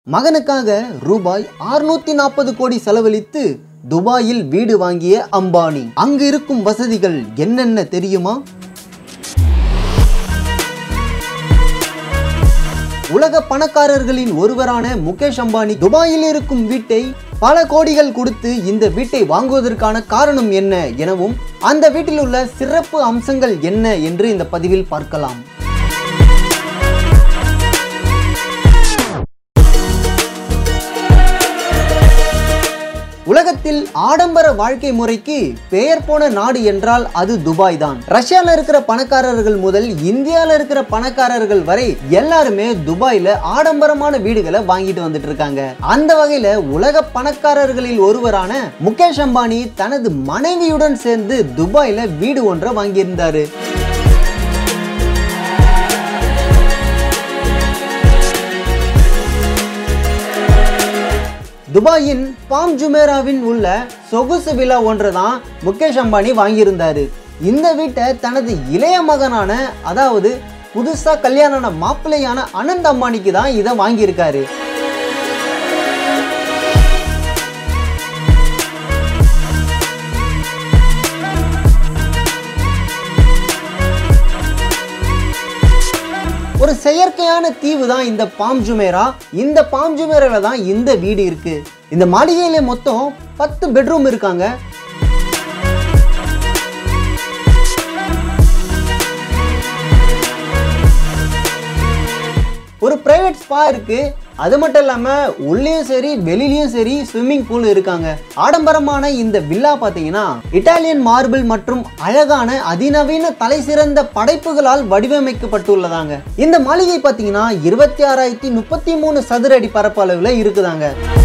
மகனுக்காக ரூபாய் 640 நாற்பது கோடி செலவழித்து துபாயில் வீடு வாங்கிய அம்பானி அங்கு இருக்கும் வசதிகள் என்னென்ன தெரியுமா உலக பணக்காரர்களின் ஒருவரான முகேஷ் அம்பானி துபாயில் இருக்கும் வீட்டை பல கோடிகள் கொடுத்து இந்த வீட்டை வாங்குவதற்கான காரணம் என்ன எனவும் அந்த வீட்டில் உள்ள சிறப்பு அம்சங்கள் என்ன என்று இந்த பதிவில் பார்க்கலாம் உலகத்தில் ஆடம்பர வாழ்க்கை முறைக்கு பெயர் போன நாடு என்றால் அது துபாய் தான் ரஷ்யால இருக்கிற பணக்காரர்கள் முதல் இந்தியால இருக்கிற பணக்காரர்கள் வரை எல்லாருமே துபாயில ஆடம்பரமான வீடுகளை வாங்கிட்டு வந்துட்டு இருக்காங்க அந்த வகையில உலக பணக்காரர்களில் ஒருவரான முகேஷ் அம்பானி தனது மனைவியுடன் சேர்ந்து துபாயில வீடு ஒன்றை வாங்கியிருந்தாரு துபாயின் பாம் ஜுமேராவின் உள்ள சொகுசு விழா ஒன்று தான் முகேஷ் அம்பானி வாங்கியிருந்தாரு இந்த வீட்டை தனது இளைய மகனான அதாவது புதுசா கல்யாணமான மாப்பிள்ளையான அனந்த் அம்பானிக்கு தான் இதை வாங்கியிருக்காரு ஒரு செயற்கையான தீவு தான் இந்த பாம் ஜுமேரா இந்த பாம் ஜுமேரால தான் இந்த வீடு இருக்கு இந்த மாளிகையில மொத்தம் பத்து பெட்ரூம் இருக்காங்க ஒரு பிரைவேட் ஸ்பா இருக்கு அது மட்டும் இல்லாம உள்ளேயும் சரி வெளியிலயும் சரி ஸ்விம்மிங் பூல் இருக்காங்க ஆடம்பரமான இந்த வில்லா பாத்தீங்கன்னா இட்டாலியன் மார்பிள் மற்றும் அழகான அதிநவீன தலை சிறந்த படைப்புகளால் வடிவமைக்கப்பட்டுள்ளதாங்க இந்த மாளிகை பாத்தீங்கன்னா இருபத்தி ஆறாயிரத்தி முப்பத்தி மூணு சதுர அடி பரப்பளவுல இருக்குதாங்க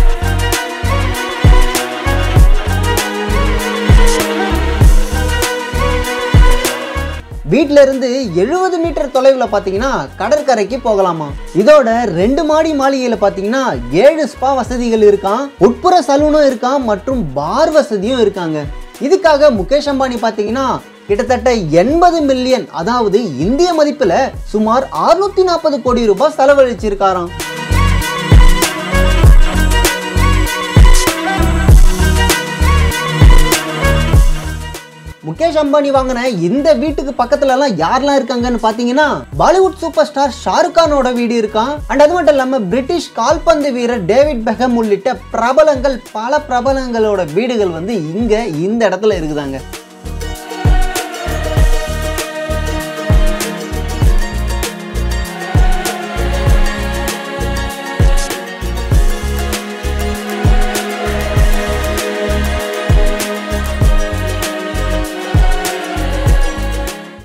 வீட்ல இருந்து எழுபது மீட்டர் தொலைவில் பார்த்தீங்கன்னா கடற்கரைக்கு போகலாமா இதோட ரெண்டு மாடி மாளிகையில் பார்த்தீங்கன்னா ஏழு ஸ்பா வசதிகள் இருக்கான் உட்புற சலூனும் இருக்கான் மற்றும் பார் வசதியும் இருக்காங்க இதுக்காக முகேஷ் அம்பானி பார்த்தீங்கன்னா கிட்டத்தட்ட எண்பது மில்லியன் அதாவது இந்திய மதிப்பில் சுமார் 640 நாற்பது கோடி ரூபாய் செலவழிச்சிருக்காராம் முகேஷ் அம்பானி வாங்கின இந்த வீட்டுக்கு பக்கத்துல எல்லாம் யாரெல்லாம் இருக்காங்கன்னு பாத்தீங்கன்னா பாலிவுட் சூப்பர் ஸ்டார் ஷாருக் கானோட வீடு இருக்கான் அண்ட் அது மட்டும் இல்லாம பிரிட்டிஷ் கால்பந்து வீரர் டேவிட் பெகம் உள்ளிட்ட பிரபலங்கள் பல பிரபலங்களோட வீடுகள் வந்து இங்க இந்த இடத்துல இருக்குதாங்க